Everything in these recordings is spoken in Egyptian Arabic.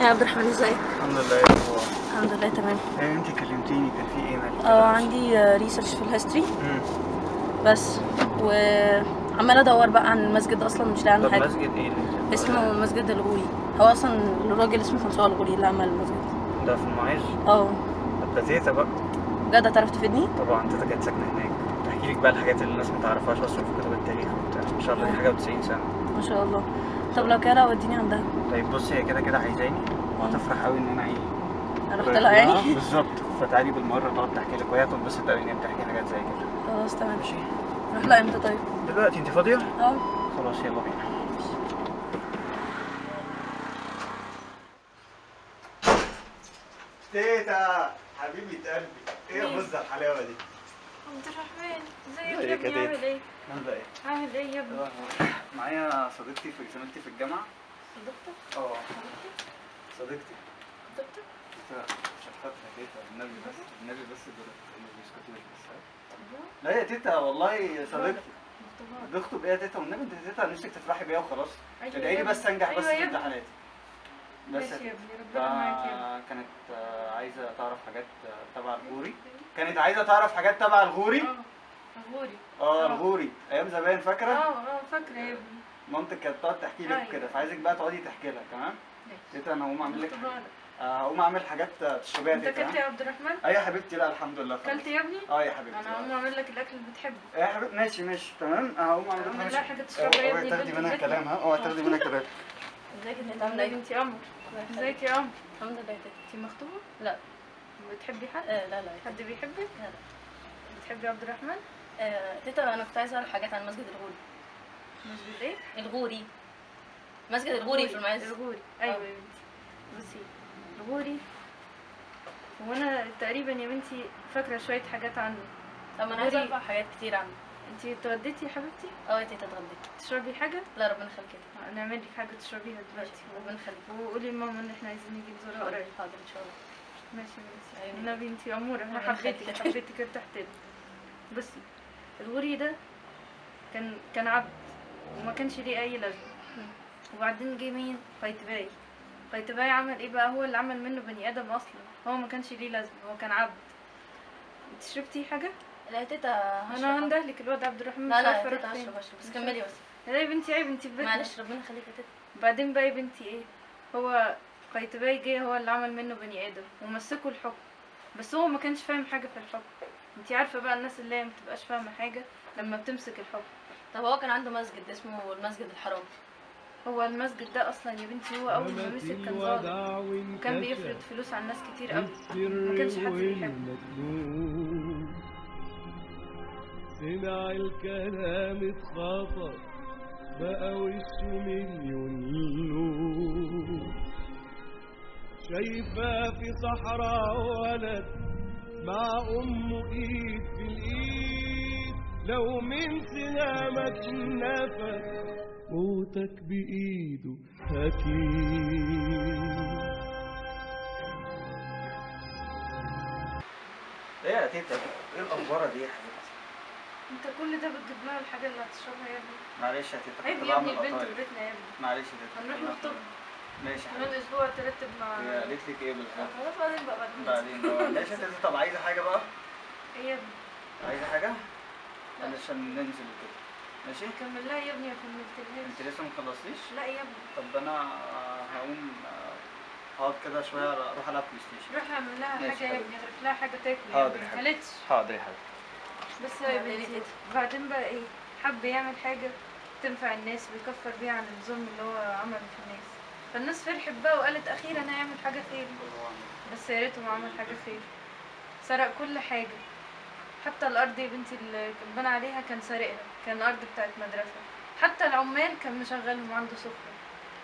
يا عبد الرحمن ازيك؟ الحمد لله يا هو الحمد لله تمام ايه انت كلمتيني كان في ايه مالك اه عندي ريسيرش في الهيستوري مم. بس وعمالة ادور بقى عن المسجد ده اصلا مش لاقي عنه طب حاجة مسجد ايه اللي انت اسمه مسجد الغوري هو اصلا الراجل اسمه فرنسوا الغوري اللي عمل المسجد ده في المعز اه طب ده تيتا بقى بجد هتعرف تفيدني؟ طبعا تيتا كانت ساكنه هناك تحكي لك بقى الحاجات اللي الناس ما تعرفهاش اصلا في كتب التاريخ وبتاع ان شاء الله دي حاجه و90 سنه ما شاء الله طب لو كده وديني عندها طيب بصي هي كده كده عايزاني وهتفرح قوي ان انا ايه انا رحت لها يعني آه، بالظبط فتعالي بالمره تقعد تحكي لك وهي تنبسط قوي ان هي بتحكي حاجات زي كده خلاص تمام ماشي نروح لها امتى طيب؟ دلوقتي انت فاضيه اه خلاص يلا بينا تيتا حبيبة قلبي ايه يا بص الحلاوه دي عبد الرحمن ازيك ازيك يا يا ابني تيتا؟ عامل ايه؟ عامله ايه عامل ايه يا ابني؟ معايا صديقتي في زميلتي في الجامعه صديقتك؟ اه صديقتي صديقتك؟ شفتها تيتا النبي بس النبي بس دول ما بيسكتوش بس ها؟ طب لا يا تيتا والله صديقتي مختبر ضغطوا بيا يا تيتا والنبي انت يا تيتا نفسك تفرحي بيا وخلاص أيوة ادعي لي يا بس ابني. انجح بس أيوة في يا ابني. امتحاناتي بس ماشي يا ابني ربنا معاك يا ابني كانت آه، عايزه تعرف حاجات آه، تبع الغوري كانت عايزه تعرف حاجات تبع الغوري اه غوري اه آه. الغوري ايام زمان اه فاكره اه فاكرة يا ابني مامتك كانت تقعد تحكي لك أيوة. كده فعايزك بقى تقعدي تحكي لها تمام ماشي. تيتا انا هقوم اعمل لك مختبر آه، هقوم اعمل حاجات آه، تشربيها انت تيتا اكلت ها؟ يا عبد الرحمن؟ ايوه يا حبيبتي لا الحمد لله خلاص. اكلت يا ابني؟ اه يا حبيبتي انا هقوم اعمل لك الاكل اللي بتحبه آه. يا حبيبتي ماشي ماشي تمام آه، هقوم اعمل لك اعمل ماشي. لها حاجة تشربها يا اوعي ابني تاخدي بنت منها بيتنا. كلام ها اوعي تاخدي منها كلام ازيك انت عاملة عاملة ايه ايه؟ بنتي قمر؟ ازيك يا قمر؟ الحمد لله يا تيتا انت مخطوبة؟ لا بتحبي حد؟ آه لا لا يا حد بيحبك؟ تيتا. لا لا بتحبي عبد الرحمن؟ آه، تيتا انا كنت عايزه اعرف حاجات عن مسجد الغوري مسجد ايه؟ الغوري مسجد الغوري في المعز الغوري ايوه آه. يا بنتي بصي الغوري هو انا تقريبا يا بنتي فاكره شويه حاجات عنه طب انا عايزه الغوري- اعرف حاجات كتير عنه انتي اتغديتي يا حبيبتي اه يا تيتا اتغديت تشربي حاجه لا ربنا يخليك يا تيتا نعمل لك حاجه تشربيها دلوقتي ربنا يخليك وقولي لماما ان احنا عايزين نيجي نزورها قريب حاضر ان شاء الله ماشي يا بنتي أيوة. النبي انتي اموره انا ربنا حبيتك يخليك. حبيتك ارتحت لك بصي الغوري ده كان كان عبد وما كانش ليه اي لازمه وبعدين جه مين قيتباي قيتباي عمل ايه بقى هو اللي عمل منه بني ادم اصلا هو ما كانش ليه لازمه هو كان عبد انت شربتي حاجه لا يا تيتا انا هشرب هندهلك الواد عبد الرحمن لا مش لا عارفة يا تيتا أروح فين. هشرب هشرب بس كملي بس لا يا بنتي عيب انت في بيتنا معلش ربنا يخليك يا تيتا بعدين بقى يا بنتي ايه هو قيتباي جه هو اللي عمل منه بني ادم ومسكه الحكم بس هو ما كانش فاهم حاجه في الحكم انت عارفه بقى الناس اللي هي ما بتبقاش فاهمه حاجه لما بتمسك الحكم طب هو كان عنده مسجد اسمه المسجد الحرام هو المسجد ده اصلا يا بنتي هو اول ما مسك كان ظالم وكان بيفرض فلوس على الناس كتير قوي ما كانش حد بيحبه سمع الكلام اتخطر بقى وشه مليون لون شايفاه في صحراء ولد مع امه ايد في الايد لو من سهامك نفس موتك بايده اكيد ايه يا تيتا ايه الافوره دي يا حبيبتي انت كل ده بتجيب لها الحاجه اللي هتشربها يا ابني معلش يا تيتا عيب كنت يا ابني بعمل البنت قطايف. في بيتنا يا ابني معلش يا تيتا هنروح كنت نخطب بعمل- ماشي يا كمان حبيبتي اسبوع ترتب مع هي قالت لك ايه بالظبط خلاص بعدين بقى بعدين بعدين اه ماشي يا تيتا طب عايزه حاجه بقى ايه يا ابني عايزه حاجه علشان ننزل كده ماشي كمل لها يا ابني ما كملتلهاش انت لسه ما خلصتيش لا يا ابني طب انا آه، هقوم آه، اقعد كده شويه اروح العب بلاي ستيشن روح اعمل لها ماشي حاجه يا حاضر. ابني غير لها حاجه تاكل يا حاضر ابني حاضر. ما قالتش حاضر يا حبيبي بس يا بعدين بنتي إيه؟ بعدين بقى ايه حب يعمل حاجه تنفع الناس ويكفر بيها عن الظلم اللي هو عمله في الناس فالناس فرحت بقى وقالت اخيرا هيعمل حاجه خير بس يا ريته ما عمل حاجه خير سرق كل حاجه حتى الارض يا بنتي اللي كان بنى عليها كان سارقها كان الارض بتاعت مدرسه حتى العمال كان مشغلهم عنده سفره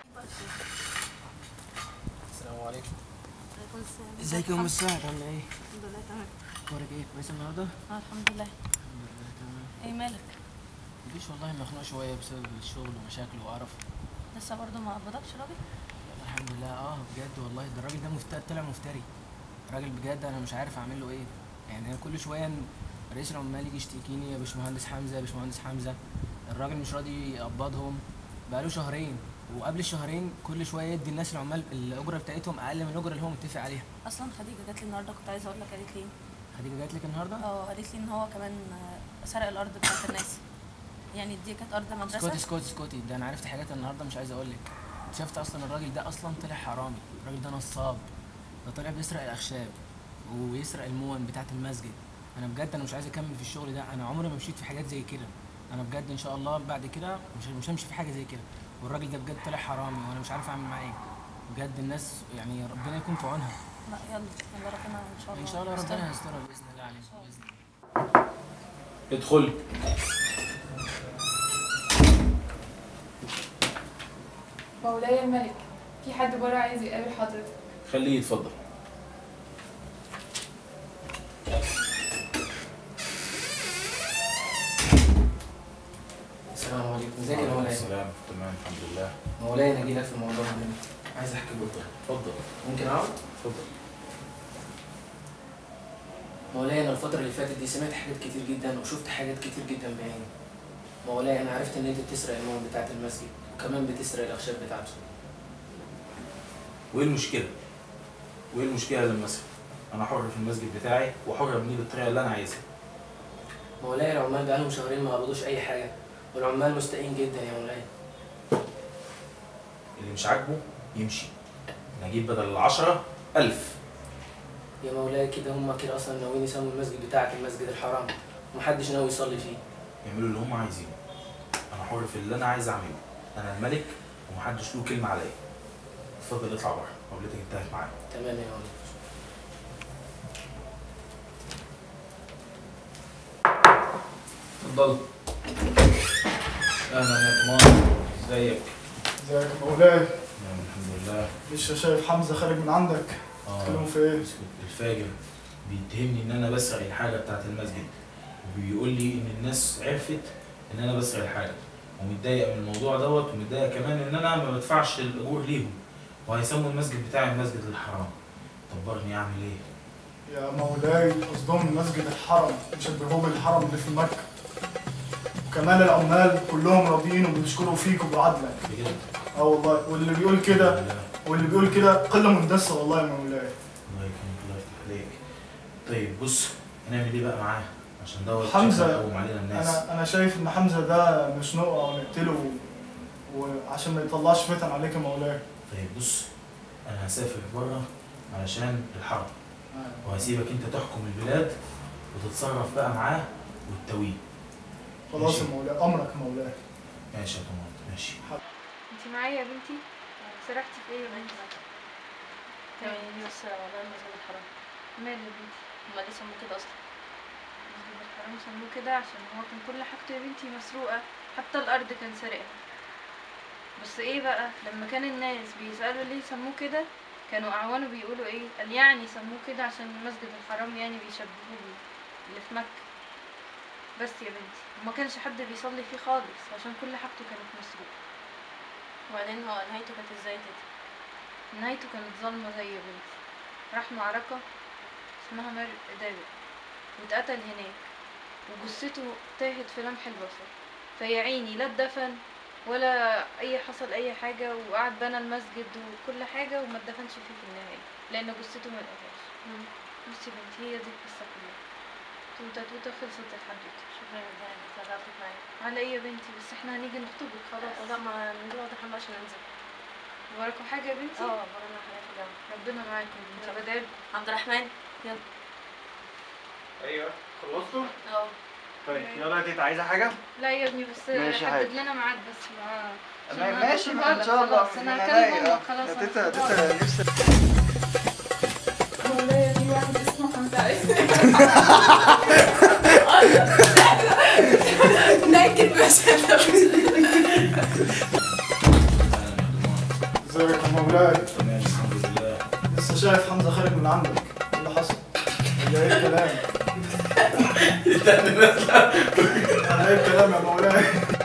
السلام عليكم عليكم السلام ازيك يا ام السعد عامله ايه؟ الحمد لله تمام اخبارك ايه كويسه النهارده؟ اه الحمد لله الحمد لله تمام ايه مالك مفيش والله مخنوق شويه بسبب الشغل ومشاكل وقرف لسه برضه ما قبضكش راجل الحمد لله اه بجد والله ده الراجل ده مفتري طلع مفتري راجل بجد انا مش عارف اعمل له ايه يعني أنا كل شويه ن- رئيس العمال يجي يشتكيني يا باشمهندس حمزه يا باشمهندس حمزه الراجل مش راضي يقبضهم بقاله شهرين وقبل الشهرين كل شويه يدي الناس العمال الاجره بتاعتهم اقل من الاجره اللي هو متفق عليها اصلا خديجه جات لي النهارده كنت عايزه اقول لك قالت لي خديجه جات لك النهارده اه قالت لي ان هو كمان آه، سرق الارض بتاعت الناس يعني دي كانت ارض سكوتي مدرسه سكوتي سكوتي ده انا عرفت حاجات النهارده مش عايز اقول لك شفت اصلا الراجل ده اصلا طلع حرامي الراجل ده نصاب ده طلع بيسرق الاخشاب ويسرق المون بتاعه المسجد انا بجد انا مش عايز اكمل في الشغل ده انا عمري ما مشيت في حاجات زي كده انا بجد ان شاء الله بعد كده مش مش همشي في حاجه زي كده والراجل ده بجد طلع حرامي وانا مش عارف اعمل معاه ايه بجد الناس يعني ربنا يكون في عونها لا يلا يلا ربنا ان شاء الله ان شاء الله يستر. ربنا يسترها باذن الله عليك باذن الله ادخل مولاي الملك في حد بره عايز يقابل حضرتك خليه يتفضل السلام عليكم ازيك يا مولاي السلام تمام الحمد لله مولاي انا جاي لك في موضوع مهم عايز احكي بكره اتفضل ممكن اقعد اتفضل مولاي انا الفترة اللي فاتت دي سمعت حاجات كتير جدا وشفت حاجات كتير جدا بعيني مولاي انا عرفت ان انت بتسرق المواد بتاعة المسجد وكمان بتسرق الاخشاب بتاعته وايه المشكله وايه المشكله لما اسرق انا حر في المسجد بتاعي وحر ابنيه بالطريقه اللي انا عايزها مولاي العمال بقالهم شهرين ما قبضوش اي حاجة والعمال مستائين جدا يا مولاي اللي مش عاجبه يمشي انا اجيب بدل العشرة ألف يا مولاي كده هما كده اصلا ناويين يسموا المسجد بتاعك المسجد الحرام ومحدش ناوي يصلي فيه يعملوا اللي هم عايزينه انا حر في اللي انا عايز اعمله انا الملك ومحدش له كلمه عليا اتفضل اطلع بره مقابلتك انتهت معايا تمام يا مولاي اتفضل اهلا يا طمان ازيك ازيك يا مولاي نعم الحمد لله لسه شايف حمزه خارج من عندك اه تكلموا في ايه؟ اسكت الفاجر بيتهمني ان انا بسرق الحاجه بتاعت المسجد وبيقول لي ان الناس عرفت ان انا بسرق الحاجه ومتضايق من الموضوع دوت ومتضايق كمان ان انا ما بدفعش الاجور ليهم وهيسموا المسجد بتاعي المسجد الحرام دبرني اعمل ايه يا مولاي قصدهم المسجد الحرم يشبهوه بالحرم اللي في مكه وكمان العمال كلهم راضيين وبيشكروا فيك وبعدلك بجد اه والله واللي بيقول كده الله واللي بيقول كده قله مندسه والله يا مولاي يكرمك الله يفتح عليك طيب بص هنعمل ايه بقى معاه عشان دوت حمزة، شكله يقوم علينا الناس انا انا شايف ان حمزه ده نشنقه او نقتله وعشان ما يطلعش فتن عليك يا مولاي طيب بص انا هسافر بره علشان الحرب وهسيبك انت تحكم البلاد وتتصرف بقى معاه وتتويه خلاص يا ماشي. مولاي امرك يا مولاي ماشي يا طماط ماشي انت معايا يا بنتي سرحتي في ايه يا بنتي يعني بس والله المسجد الحرام مال يا بنتي هما ليه سموه كده اصلا مسجد الحرام سموه كده عشان هو كان كل حاجته يا بنتي مسروقة حتى الأرض كان سارقها بس ايه بقى لما كان الناس بيسألوا ليه سموه كده كانوا أعوانه بيقولوا ايه قال يعني سموه كده عشان المسجد الحرام يعني بيشبهوه بيه اللي في مكة بس يا بنتي وما كانش حد بيصلي فيه خالص عشان كل حاجته كانت مسروقة وبعدين هو نهايته كانت ازاي كده نهايته كانت ظلمة زي يا بنتي راح معركة اسمها مرء دابق واتقتل هناك وجثته تاهت في لمح البصر فيا عيني لا اتدفن ولا اي حصل اي حاجة وقعد بنى المسجد وكل حاجة وما اتدفنش فيه في النهاية لان جثته ما لقاهاش بصي يا بنتي هي دي القصة كلها توتة توتة خلصت الحدوتة شكرا يا بنتي اتعرفت معايا على ايه يا بنتي بس احنا هنيجي نخطبك خلاص لا ما نجيب واحدة حمام عشان ننزل وراكوا حاجة يا بنتي اه ورانا حاجات في الجامعة ربنا معاكم يا بنتي بدعي عبد الرحمن يلا ايوه خلصتوا؟ اه طيب يلا يا تيتا عايزه حاجه؟ لا يا ابني بس ماشي يا حدد حبيبي. لنا ميعاد بس مع عشان ما- أنا ماشي هروح بقى ان لك شاء الله خلاص انا من هكلم عينيا. امك خلاص يا أنا تيتا خلاص. تيتا نفسي مولاي في واحد اسمه حمزه عايز ناكد بس اهلا يا طماط ازيك يا مولاي تمام الحمد لله لسه شايف حمزه خارج من عندك ايه اللي حصل؟ ولا ايه الكلام؟ ولا ايه الكلام يا مولاي؟